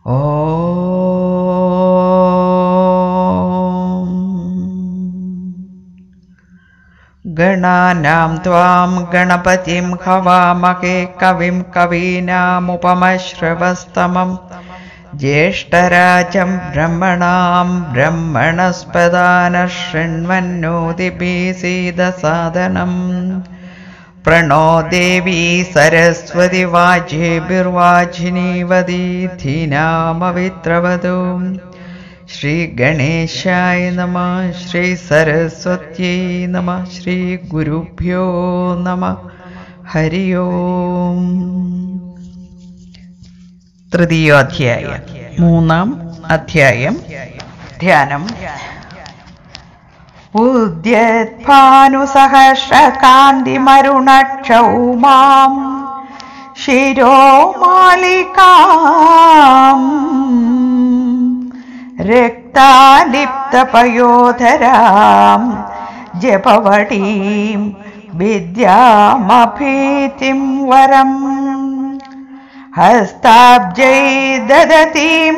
ॐ गणानां त्वां गणपतिं हवामहे कविं कवीनामुपमश्रवस्तमं ज्येष्ठराजं ब्रह्मणां ब्रह्मणस्पदानः शृण्वन्नोदिभिसीदसादनम् प्रणो देवी सरस्वती वाजेभिर्वाजिनीवदीधीनामवित्रवधू श्रीगणेशाय नमः श्रीसरस्वत्यै नमः श्रीगुरुभ्यो नमः हरि ഓം തൃതീയോധ്യായം മൂന്നാം അധ്യായം ധ്യാനം ഉദ്യത്ഭാനുസഹസ്രകാന്തിമരുണക്ഷൗമാം ശിരോമാലികാം രക്താലിപ്തപയോധരാം ജപവടീം വിദ്യാമഭീതിം വരം ഹസ്താബ്ജൈ ദദതീം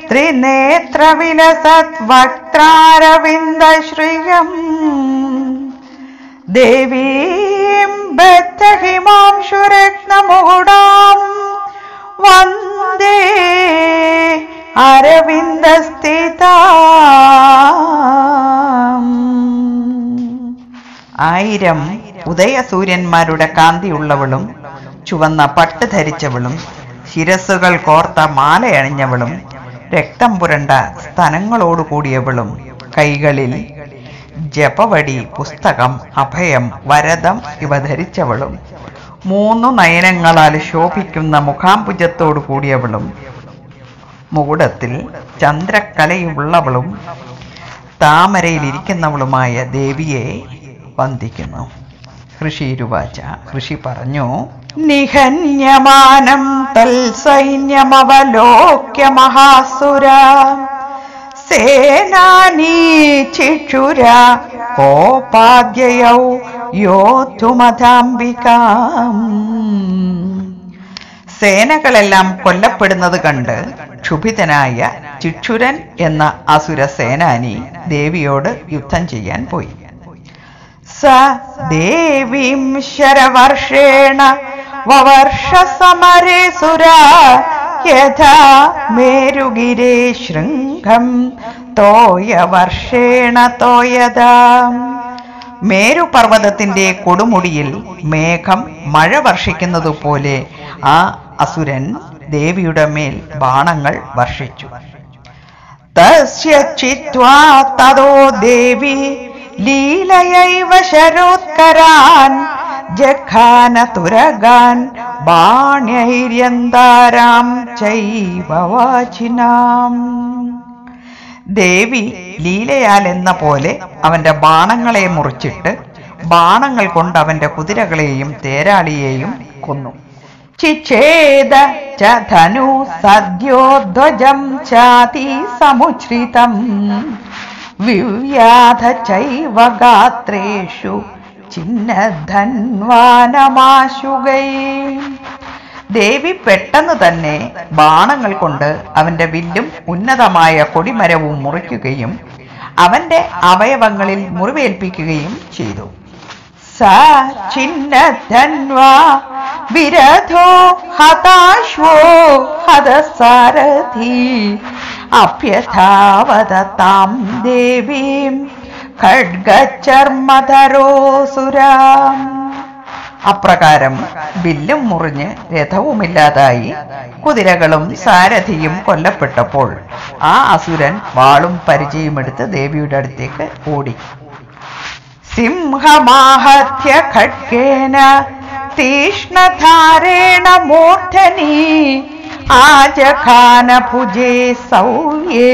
ത്രിനേത്രവിലസദ്വക്त्रारविन्दश्रियम् देवीं बद्धहिमांशुरत्नमुहुडां वन्दे അരവിന്ദസ്ഥിത ആയിരം ഉദയസൂര്യന്മാരുടെ കാന്തിയുള്ളവളും ചുവന്ന പട്ട് ധരിച്ചവളും ശിരസ്സുകൾ കോർത്ത മാലയണിഞ്ഞവളും രക്തം പുരണ്ട സ്തനങ്ങളോട് കൂടിയവളും കൈകളിൽ ജപവടി പുസ്തകം അഭയം വരദം ഇവ ധരിച്ചവളും മൂന്നു നയനങ്ങളാൽ ശോഭിക്കുന്ന മുഖാംബുജത്തോടു കൂടിയവളും മുകുടത്തിൽ ചന്ദ്രക്കലയുള്ളവളും താമരയിലിരിക്കുന്നവളുമായ ദേവിയെ വന്ദിക്കുന്നു ഋഷിരുവാച ഋഷി പറഞ്ഞു നിഹന്യമാനം തൽസൈന്യമവലോക്യ മഹാസുര സേനാനീ ചിക്ഷുര കോപാദ്യയൗ യോധുമതാംബികാം സേനകളെല്ലാം കൊല്ലപ്പെടുന്നത് കണ്ട് ക്ഷുഭിതനായ ചിക്ഷുരൻ എന്ന അസുര സേനാനി ദേവിയോട് യുദ്ധം ചെയ്യാൻ പോയി സ ദേവീം ശരവർഷേണ വവർഷ സമരേ സുര യഥാ മേരുഗിരേ ശൃംഗം തോയവർഷേണ തോയതാം മേരുപർവ്വതത്തിന്റെ കൊടുമുടിയിൽ മേഘം മഴ വർഷിക്കുന്നതുപോലെ ആ അസുരൻ ദേവിയുടെ മേൽ ബാണങ്ങൾ വർഷിച്ചു തസ്യ ചിത്വാ തതോ ദേവി ലീലയൈവ ശരോത്കരാൻ ജഖാന തുരകാൻ ബാണ്യൈര്യന്താരാം ചൈവ വാചിനാം ദേവി ലീലയാൽ എന്ന പോലെ അവന്റെ ബാണങ്ങളെ മുറിച്ചിട്ട് ബാണങ്ങൾ കൊണ്ട് അവന്റെ കുതിരകളെയും തേരാളിയെയും കൊന്നു ചിച്ഛേദ ച ധനു സദ്യോധ്വജം ചാതി സമുച്ഛ്രിതം വിവ്യാധ ചൈവ ഗാത്രേഷു ചിഹ്നധന്വാനമാശുകൈ ദേവി പെട്ടെന്ന് തന്നെ ബാണങ്ങൾ കൊണ്ട് അവന്റെ വില്ലും ഉന്നതമായ കൊടിമരവും മുറിക്കുകയും അവന്റെ അവയവങ്ങളിൽ മുറിവേൽപ്പിക്കുകയും ചെയ്തു സ ചിഹ്നധന്വാ വിരധോ ഹതാശ്വോ ഹതസാരഥി അഭ്യഥാവതാം ദേവീം ഖഡ്ഗചർമ്മധരോസുരാം അപ്രകാരം വില്ലും മുറിഞ്ഞ് രഥവുമില്ലാതായി കുതിരകളും സാരഥിയും കൊല്ലപ്പെട്ടപ്പോൾ ആ അസുരൻ വാളും പരിചയമെടുത്ത് ദേവിയുടെ അടുത്തേക്ക് ഓടി സിംഹമാഹത്യ ഖഡ്ഗേന തീഷ്ണധാരേണ മൂർധനി ആജഖാന ഭുജേ സൗര്യേ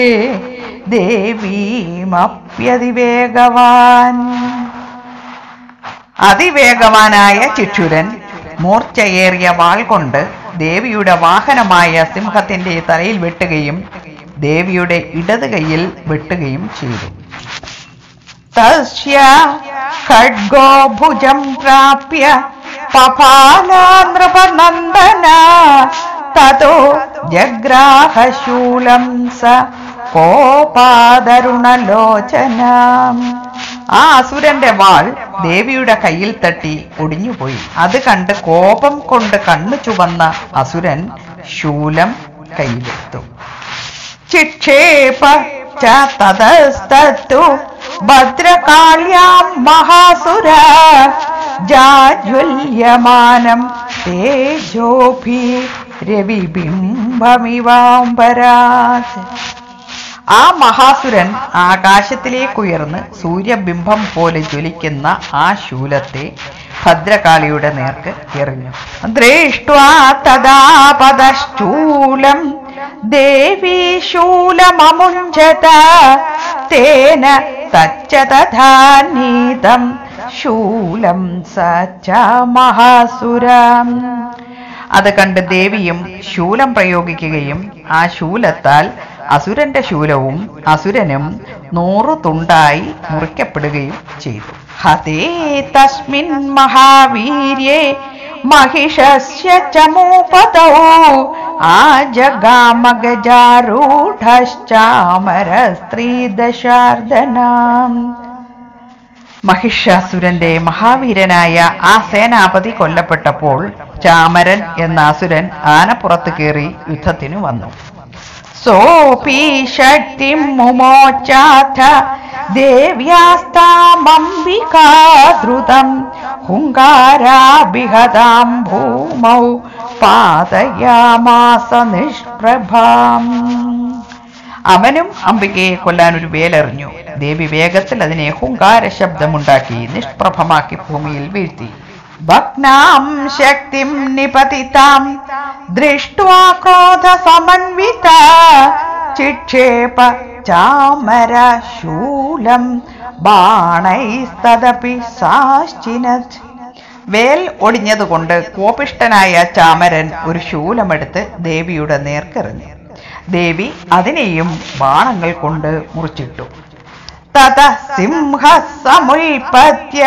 ദേവീമപ്യതിവേഗവാൻ അതിവേഗവാനായ ചിക്ഷുരൻ മൂർച്ചയേറിയ വാൾ കൊണ്ട് ദേവിയുടെ വാഹനമായ സിംഹത്തിന്റെ തലയിൽ വെട്ടുകയും ദേവിയുടെ ഇടത് കൈയിൽ വെട്ടുകയും ചെയ്തു തസ്യ ഖഡ്ഗോ ഭുജം പ്രാപ്യ പപാല നൃപനന്ദന തതോ ജഗ്രാഹശൂലം സ കോപാതരുണലോചനാം ആ അസുരന്റെ വാൾ ദേവിയുടെ കയ്യിൽ തട്ടി ഒടിഞ്ഞുപോയി അത് കണ്ട് കോപം കൊണ്ട് കണ്ണു ചുവന്ന അസുരൻ ശൂലം കയ്യിലെടുത്തു ചിക്ഷേപ ച തതസ്തത്തു ഭദ്രകാള്യാം മഹാസുര ജാജ്വല്യമാനം തേജോഭി രവിബിംബമിവാംബരാത് ആ മഹാസുരൻ ആകാശത്തിലേക്കുയർന്ന് സൂര്യബിംബം പോലെ ജ്വലിക്കുന്ന ആ ശൂലത്തെ ഭദ്രകാളിയുടെ നേർക്ക് എറിഞ്ഞു ദൃഷ്ട്വാ തഥാ പദശൂലം ദേവീ ശൂലമമുഞ്ചത തേന തച്ച തഥാ നീതം ശൂലം സച്ച മഹാസുരം അത് കണ്ട് ദേവിയും ശൂലം പ്രയോഗിക്കുകയും ആ ശൂലത്താൽ അസുരന്റെ ശൂലവും അസുരനും നൂറു തുണ്ടായി മുറിക്കപ്പെടുകയും ചെയ്തു ഹതേ തസ്മിൻ മഹാവീര്യേ महिषस्य चमूपतौ आजगामगजारूढश्चामरस्त्रीदशार्दनाम् മഹിഷാസുരന്റെ മഹാവീരനായ ആ സേനാപതി കൊല്ലപ്പെട്ടപ്പോൾ ചാമരൻ എന്ന അസുരൻ ആനപ്പുറത്ത് കയറി യുദ്ധത്തിനു വന്നു സോപി ശക്തിം മുമോച്ചാഥ ദേവ്യാസ്താമംബികാദ്രുതം ഹുങ്കാരാഭിഹതാം ഭൂമൗ പാതയാമാസ നിഷ്പ്രഭാം അവനും അംബികയെ കൊല്ലാൻ ഒരു വേലെറിഞ്ഞു ദേവി വേഗത്തിൽ അതിനെ ഹുങ്കാര ശബ്ദമുണ്ടാക്കി നിഷ്പ്രഭമാക്കി ഭൂമിയിൽ വീഴ്ത്തി ഭഗ്നാം ശക്തിം നിപതിതാം ദൃഷ്ട്വാ ക്രോധ സമന്വിത ചിക്ഷേപ ചാമര ശൂലം ബാണൈസ്തദപി സാശ്ചിനത് വേൽ ഒടിഞ്ഞതുകൊണ്ട് കോപിഷ്ടനായ ചാമരൻ ഒരു ശൂലമെടുത്ത് ദേവിയുടെ നേർക്കെറിഞ്ഞു ദേവി അതിനെയും ബാണങ്ങൾ കൊണ്ട് മുറിച്ചിട്ടു തത സിംഹ സമുൽപത്യ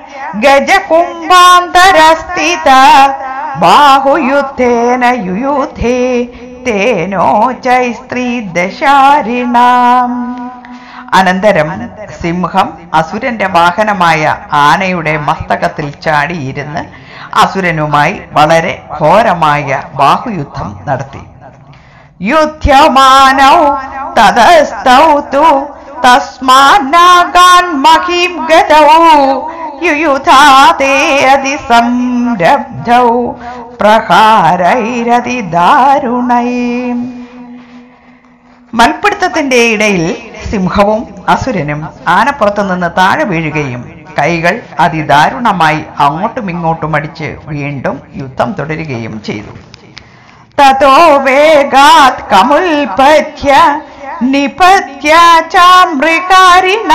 ഗജകുംഭാന്തരസ്ഥിത ബാഹുയുദ്ധേന യുയുധേ തേനോ ചൈസ്ത്രീ ദശാരിണാം അനന്തരം സിംഹം അസുരന്റെ വാഹനമായ ആനയുടെ മസ്തകത്തിൽ ചാടിയിരുന്ന് അസുരനുമായി വളരെ ഘോരമായ ബാഹുയുദ്ധം നടത്തി യുദ്ധ്യമാനൗ തതസ്തൗ തു തസ്മാന്നാഗാൻ മഹീം ഗതൗ യുയുധാതേ അതിസംരബ്ധൗ പ്രഹാരൈരതി ദാരുണൈം മൽപ്പിടുത്തത്തിന്റെ ഇടയിൽ സിംഹവും അസുരനും ആനപ്പുറത്തു നിന്ന് താഴെ വീഴുകയും കൈകൾ അതിദാരുണമായി അങ്ങോട്ടും ഇങ്ങോട്ടും അടിച്ച് വീണ്ടും യുദ്ധം തുടരുകയും ചെയ്തു തതോ വേഗാത് കമുൽപഥ്യ നിപത്യ ചാമൃകാരിണ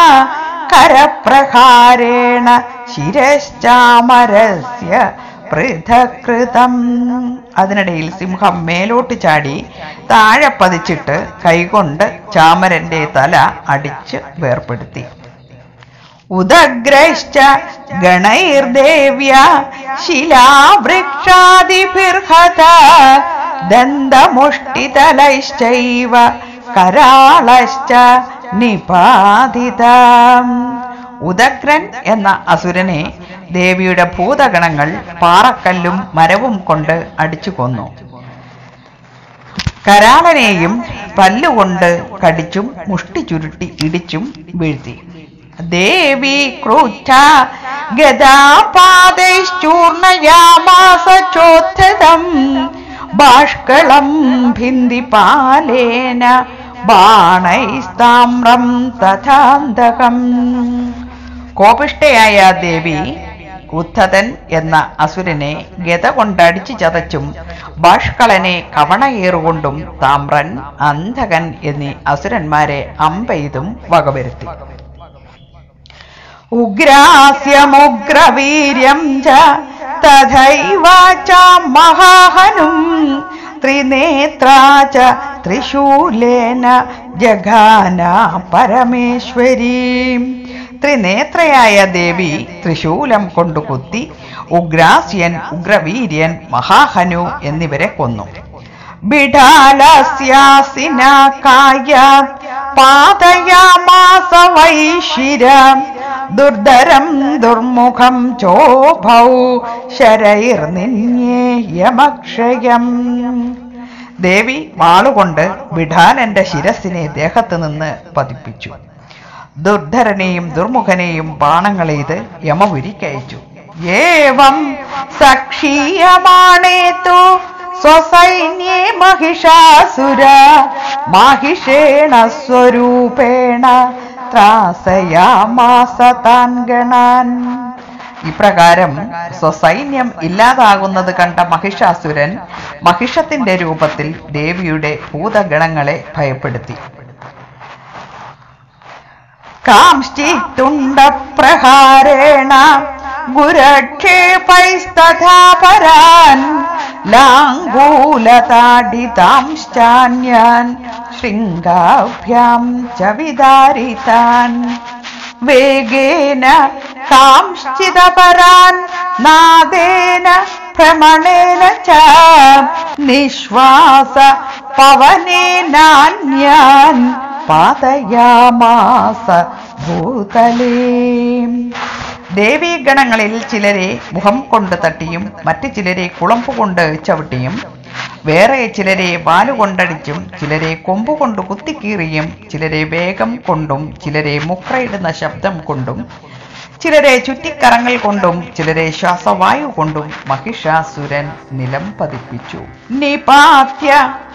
കരപ്രഹാരേണ ശിരശ്ചാമരസ്യ പൃഥകൃതം അതിനിടയിൽ സിംഹം മേലോട്ട് ചാടി താഴെ പതിച്ചിട്ട് കൈകൊണ്ട് ചാമരന്റെ തല അടിച്ച് വേർപ്പെടുത്തി ഉദഗ്രശ്ച ഗണൈർദേവ്യ ശിലാവൃക്ഷാദിഭിർഹത ദന്തമുഷ്ടിതലൈശ്ചൈവ കരാളശ്ച നിപാതിത ഉദഗ്രൻ എന്ന അസുരനെ ദേവിയുടെ ഭൂതഗണങ്ങൾ പാറക്കല്ലും മരവും കൊണ്ട് അടിച്ചു കൊന്നു കരാളനെയും പല്ലുകൊണ്ട് കടിച്ചും മുഷ്ടി ചുരുട്ടി ഇടിച്ചും വീഴ്ത്തി ദേവി ക്രൂദ്ധ ഗതാപാദൈശ്ചൂർണയാമാസ ചോദ്ധതം ബാഷ്കളം ഭിന്ദിപാലേന ബാണൈസ്താമ്രം തഥാന്തകം കോപിഷ്ടയായ ദേവി ഉദ്ധതൻ എന്ന അസുരനെ ഗത കൊണ്ടടിച്ചു ചതച്ചും ബാഷ്കളനെ കവണയേറുകൊണ്ടും താമ്രൻ അന്ധകൻ എന്നീ അസുരന്മാരെ അമ്പെയ്തും വകവരുത്തി ഉഗ്രാസ്യമുഗ്രവീര്യം ച തഥൈവ ച മഹാഹനും ത്രിനേത്രാ ച ത്രിശൂലേന ജഘാന പരമേശ്വരീം ത്രിനേത്രയായ ദേവി ത്രിശൂലം കൊണ്ടു കുത്തി ഉഗ്രാസ്യൻ ഉഗ്രവീര്യൻ മഹാഹനു എന്നിവരെ കൊന്നു ബിഡാലസ്യാസിനാക്കായ പാതയാമാസ വൈശിര ദുർധരം ദുർമുഖം ചോഭൗ ശരൈർനിന്യേയമക്ഷയം ദേവി വാളുകൊണ്ട് വിഠാലന്റെ ശിരസിനെ ദേഹത്ത് നിന്ന് പതിപ്പിച്ചു ദുർധരനെയും ദുർമുഖനെയും ബാണങ്ങളെയ്ത് യമപുരിക്കയച്ചു ഏവം സക്ഷീയമാണേതു സ്വസൈന്യേ മഹിഷാസുര മാഹിഷേണ സ്വരൂപേണ ത്രാസയാമാസ താൻ ഗണാൻ ഇപ്രകാരം സ്വസൈന്യം ഇല്ലാതാകുന്നത് കണ്ട മഹിഷാസുരൻ മഹിഷത്തിന്റെ രൂപത്തിൽ ദേവിയുടെ ഭൂതഗണങ്ങളെ ഭയപ്പെടുത്തി കാംശ്ചിത്തുണ്ടപ്രഹാരേണ ഗുരക്ഷേപൈസ്തഥാ പരാൻ ലാംഗൂലതാഡിതാംശ്ചാന്യാൻ ശൃംഗാഭ്യാം ച വിദാരിതാൻ വേഗേന കാംശ്ചിതപരാൻ നാദേന ഭ്രമണേന ച നിശ്വാസ പവനേനാന്യാൻ പാതയാമാസ ഭൂതലേ ദേവീഗണങ്ങളിൽ ചിലരെ മുഖം കൊണ്ട് തട്ടിയും മറ്റു ചിലരെ കുളമ്പുകൊണ്ട് ചവിട്ടിയും വേറെ ചിലരെ വാലുകൊണ്ടടിച്ചും ചിലരെ കൊമ്പുകൊണ്ട് കുത്തിക്കീറിയും ചിലരെ വേഗം കൊണ്ടും ചിലരെ മുക്രയിടുന്ന ശബ്ദം കൊണ്ടും ചിലരെ ചുറ്റിക്കറങ്ങൾ കൊണ്ടും ചിലരെ ശ്വാസവായു കൊണ്ടും മഹിഷാസുരൻ നിലം പതിപ്പിച്ചു നിപാത്യ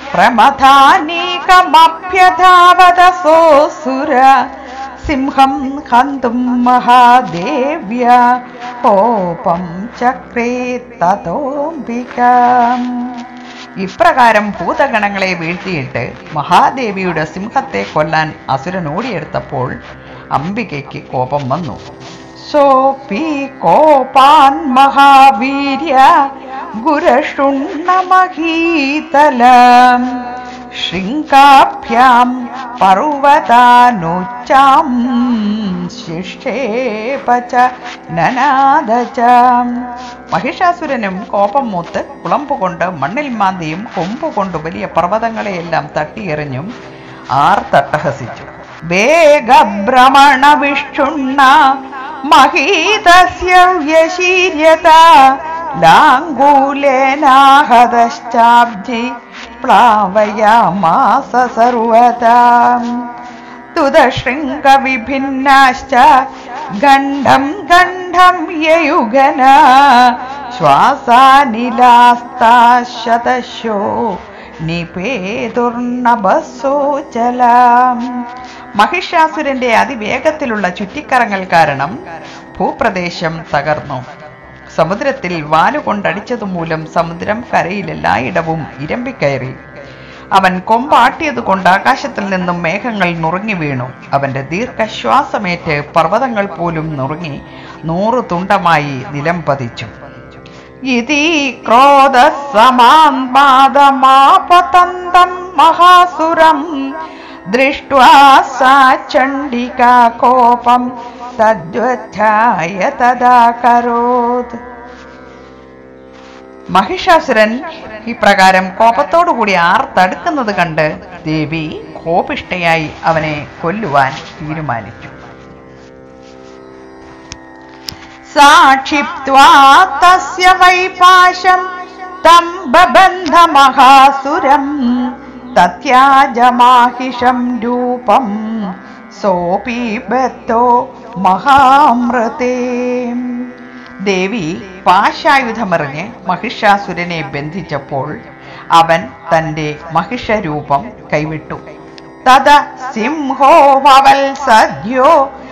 പ്രമഥാനീകമഭ്യധാവതസോസുര സിംഹം ഹന്തും മഹാദേവ്യ കോപം ചക്രേ തതോംബിക ഇപ്രകാരം ഭൂതഗണങ്ങളെ വീഴ്ത്തിയിട്ട് മഹാദേവിയുടെ സിംഹത്തെ കൊല്ലാൻ അസുരൻ ഓടിയെടുത്തപ്പോൾ അംബികയ്ക്ക് കോപം വന്നു സോപി കോപാൻ മഹാവീര്യ ഗുരഷുണ്ണമഹീതല ശൃംഗാഭ്യാം പർവതാനുച്ചാം ശിക്ഷേപച നനാദച മഹിഷാസുരനും കോപം മൂത്ത് കുളമ്പുകൊണ്ട് മണ്ണിൽ മാന്തിയും കൊമ്പുകൊണ്ട് വലിയ പർവ്വതങ്ങളെയെല്ലാം തട്ടിയെറിഞ്ഞും ആർ തട്ടഹസിച്ചു വേഗഭ്രമണ വിഷ്ണുണ്ണ മഹീതസ്യ വ്യശീര്യത ലാംഗൂലേനാഹതശ്ചാബ്ധി പ്ലാവയാമാസ സർവതാം തുതശൃംഗവിഭിന്നാശ്ച ഗണ്ഡം ഗണ്ഡം യയുഗന ശ്വാസാനിലാസ്താശതശോ നിപേതുർണബസോചലാം മഹിഷാസുരന്റെ അതിവേഗത്തിലുള്ള ചുറ്റിക്കറങ്ങൽ കാരണം ഭൂപ്രദേശം തകർന്നു സമുദ്രത്തിൽ വാലുകൊണ്ടടിച്ചതുമൂലം സമുദ്രം കരയിൽ എല്ലായിടവും ഇരമ്പിക്കയറി അവൻ കൊമ്പാട്ടിയത് കൊണ്ട് ആകാശത്തിൽ നിന്നും മേഘങ്ങൾ നുറുങ്ങി വീണു അവന്റെ ദീർഘശ്വാസമേറ്റ് പർവ്വതങ്ങൾ പോലും നുറുങ്ങി നൂറു തുണ്ടമായി നിലം പതിച്ചു ഇതി ക്രോധസമാന്മാദമാപതന്തം മഹാസുരം ദൃഷ്ട്വാ സാ ചണ്ഡികാ കോപം തദ്വധ്യായ തദാ കരോത് മഹിഷാസുരൻ ഇപ്രകാരം കോപത്തോടുകൂടി ആർ തടുക്കുന്നത് കണ്ട് ദേവി കോപിഷ്ടയായി അവനെ കൊല്ലുവാൻ തീരുമാനിച്ചു സാക്ഷിപ്വാ തസ്യ വൈപാശം തം ബബന്ധ മഹാസുരം തത്യാജമാഹിഷം രൂപം സോപി ബദ്ധോ മഹാമൃതേ ദേവി പാശായുധമെറിഞ്ഞ് മഹിഷാസുരനെ ബന്ധിച്ചപ്പോൾ അവൻ തന്റെ മഹിഷരൂപം കൈവിട്ടു തത സിംഹോ ഭവൽ സദ്യോ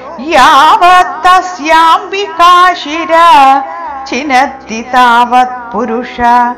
യാവത്തസ്യാംബികാശിര ചിനത്തി താവത് പുരുഷ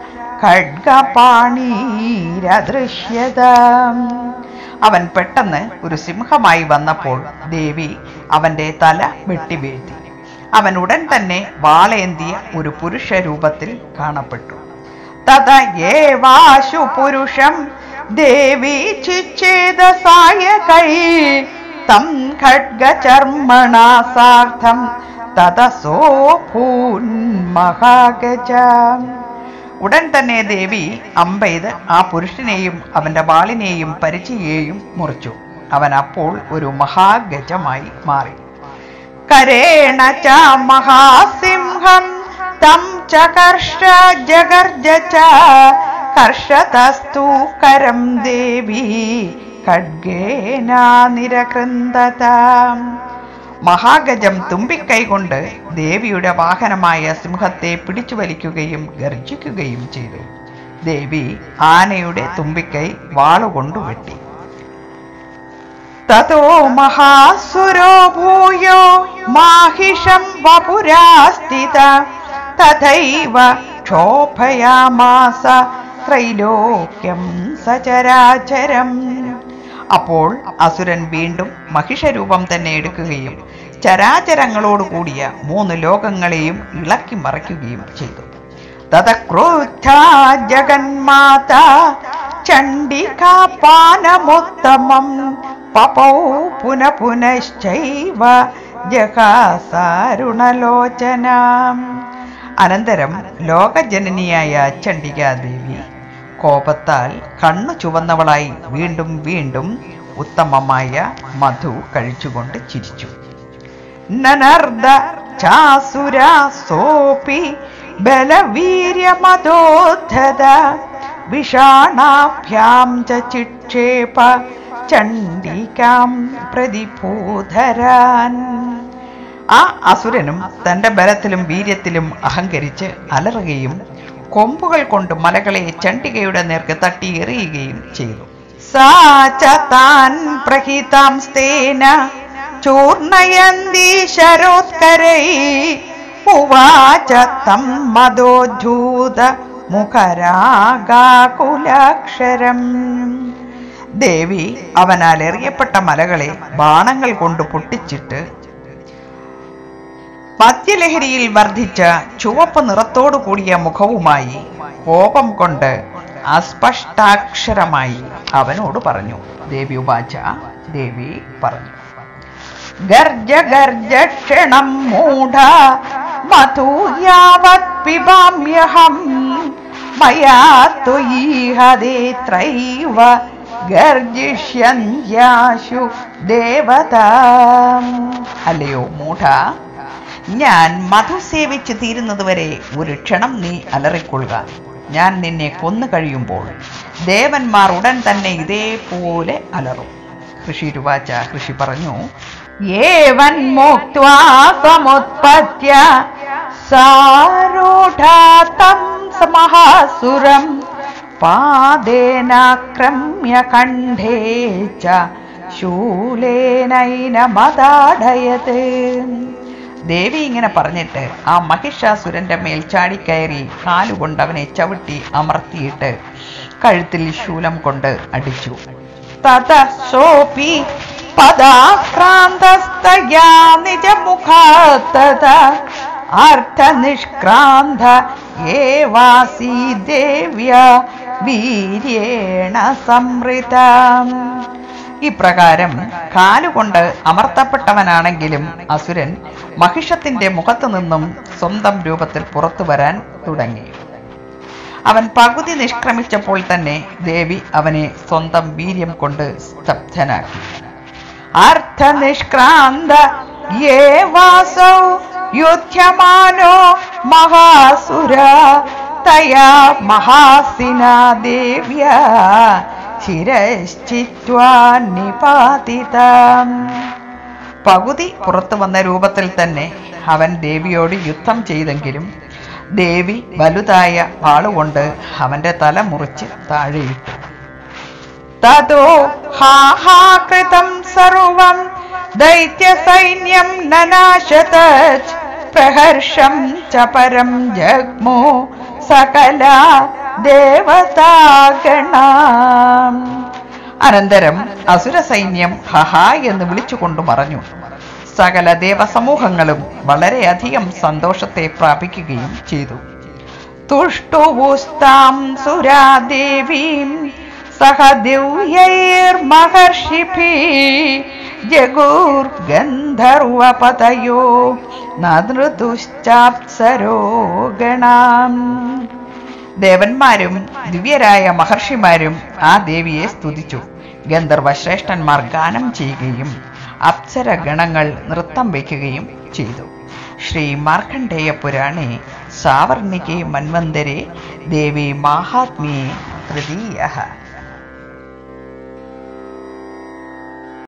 ഖഡ്ഗപാണീരദൃശ്യത അവൻ പെട്ടെന്ന് ഒരു സിംഹമായി വന്നപ്പോൾ ദേവി അവന്റെ തല വെട്ടിവീഴ്ത്തി അവൻ ഉടൻ തന്നെ വാളേന്തിയ ഒരു പുരുഷ രൂപത്തിൽ കാണപ്പെട്ടു തത ഏവാശു പുരുഷം ദേവി ചിച്ഛേദസായകൈ തം ഖഡ്ഗചർമ്മണാ സാർത്ഥം തതസോ ഭൂന്മഹാഗജ ഉടൻ തന്നെ ദേവി അമ്പെയ്ത് ആ പുരുഷനെയും അവന്റെ വാളിനെയും പരിചയെയും മുറിച്ചു അവൻ അപ്പോൾ ഒരു മഹാഗജമായി മാറി കരേണ ച മഹാസിംഹം തം ചകർഷ ജഗർജ ച കർഷതസ്തു കരം ദേവി ഖഡ്ഗേന നിരകൃന്ദതാം മഹാഗജം തുമ്പിക്കൈ കൊണ്ട് ദേവിയുടെ വാഹനമായ സിംഹത്തെ പിടിച്ചു വലിക്കുകയും ഗർജിക്കുകയും ചെയ്തു ദേവി ആനയുടെ തുമ്പിക്കൈ വാളുകൊണ്ടു വെട്ടി തതോ മഹാസുരോ ഭൂയോ മാഹിഷം വപുരാസ്ഥിത തഥൈവ ക്ഷോഭയാമാസ ത്രൈലോക്യം സചരാചരം അപ്പോൾ അസുരൻ വീണ്ടും മഹിഷരൂപം തന്നെ എടുക്കുകയും ചരാചരങ്ങളോട് കൂടിയ മൂന്ന് ലോകങ്ങളെയും ഇളക്കി മറയ്ക്കുകയും ചെയ്തു തതക്രോധ ജഗന്മാത ചണ്ഡികാപാനമുത്തമം പപൗ പുന പുനശ്ചൈവ ജഹാസാരുണലോചനാം അനന്തരം ലോകജനനിയായ ചണ്ഡികാദേവി കോപത്താൽ കണ്ണു ചുവന്നവളായി വീണ്ടും വീണ്ടും ഉത്തമമായ മധു കഴിച്ചുകൊണ്ട് ചിരിച്ചു നനർദ ചാസുര സോപി ബലവീര്യമതോദ്ധത വിഷാണാഭ്യാം ച ചിക്ഷേപ ചണ്ഡികാം പ്രതിഭൂധരാൻ ആ അസുരനും തന്റെ ബലത്തിലും വീര്യത്തിലും അഹങ്കരിച്ച് അലറുകയും കൊമ്പുകൾ കൊണ്ട് മലകളെ ചണ്ഡികയുടെ നേർക്ക് തട്ടി എറിയുകയും ചെയ്തു സാച താൻ പ്രഹിതാംസ്തേന ചൂർണയന്തി ശരോത്കരൈ ഉവാച തം മദോദ്ധൂത മുഖരാഗാകുലാക്ഷരം ദേവി അവനാൽ എറിയപ്പെട്ട മലകളെ ബാണങ്ങൾ കൊണ്ട് പൊട്ടിച്ചിട്ട് മദ്യലഹരിയിൽ വർദ്ധിച്ച ചുവപ്പ് നിറത്തോടു കൂടിയ മുഖവുമായി കോപം കൊണ്ട് അസ്പഷ്ടാക്ഷരമായി അവനോട് പറഞ്ഞു ദേവി ഉപാച ദേവി പറഞ്ഞു ഗർജ ഗർജ ക്ഷണം മൂഢ മധു യാവത് പിബാമ്യഹം മയാ ത്വയീഹദേത്രൈവ ഗർജിഷ്യന്യാശു ദേവത അല്ലയോ മൂഢ ഞാൻ മധു സേവിച്ച് തീരുന്നതുവരെ ഒരു ക്ഷണം നീ അലറിക്കൊള്ളുക ഞാൻ നിന്നെ കൊന്നു കഴിയുമ്പോൾ ദേവന്മാർ ഉടൻ തന്നെ ഇതേപോലെ അലറും ഋഷി രുവാച ഋഷി പറഞ്ഞു ഏവൻ മോക്വാ സമുത്പത്യ സാരൂഢാതം സമഹാസുരം പാദേനാക്രമ്യ കണ്ഠേ ച ശൂലേനൈനമതാടയത് ദേവി ഇങ്ങനെ പറഞ്ഞിട്ട് ആ മഹിഷാസുരന്റെ മേൽ ചാടിക്കയറി കാലുകൊണ്ട് അവനെ ചവിട്ടി അമർത്തിയിട്ട് കഴുത്തിൽ ശൂലം കൊണ്ട് അടിച്ചു തത സോപി പദാക്രാന്തസ്തയാ നിജമുഖാത്തത അർത്ഥനിഷ്ക്രാന്ത ഏവാസി ദേവ്യ വീര്യേണ സംവൃത ഇപ്രകാരം കാലുകൊണ്ട് അമർത്തപ്പെട്ടവനാണെങ്കിലും അസുരൻ മഹിഷത്തിന്റെ മുഖത്തു നിന്നും സ്വന്തം രൂപത്തിൽ പുറത്തു വരാൻ തുടങ്ങി അവൻ പകുതി നിഷ്ക്രമിച്ചപ്പോൾ തന്നെ ദേവി അവനെ സ്വന്തം വീര്യം കൊണ്ട് സ്തബ്ധനാക്കി അർത്ഥനിഷ്ക്രാന്ത യേ വാസൗ യുധ്യമാനോ മഹാസുര തയാ മഹാസിന ദേവ്യ ശിരശ്ചിത്വാ നിപാതിതം പകുതി പുറത്തു വന്ന രൂപത്തിൽ തന്നെ അവൻ ദേവിയോട് യുദ്ധം ചെയ്തെങ്കിലും ദേവി വലുതായ വാളുകൊണ്ട് അവന്റെ തല മുറിച്ച് താഴെയിട്ടു തതോ ഹാഹാകൃതം സർവം ദൈത്യസൈന്യം നനാശത പ്രഹർഷം ച പരം ജഗ്മോ സകല ദേവതാഗണാം അനന്തരം അസുര സൈന്യം ഹഹ എന്ന് വിളിച്ചുകൊണ്ട് മറഞ്ഞു സകല ദേവസമൂഹങ്ങളും വളരെയധികം സന്തോഷത്തെ പ്രാപിക്കുകയും ചെയ്തു തുഷ്ടുവുസ്താം സുരാദേവീം സഹ ദിവ്യൈർമഹർഷിഭി ജഗൂർഗന്ധർവപതയോ നൃതുശ്ചാപ്സരോ ഗണാം ദേവന്മാരും ദിവ്യരായ മഹർഷിമാരും ആ ദേവിയെ സ്തുതിച്ചു ഗന്ധർവ ശ്രേഷ്ഠന്മാർ ഗാനം ചെയ്യുകയും അപ്സര ഗണങ്ങൾ നൃത്തം വയ്ക്കുകയും ചെയ്തു ശ്രീ മാർക്കണ്ഡേയ പുരാണേ സാവർണികേ മന്വന്തരെ ദേവി മാഹാത്മ്യേ തൃതീയ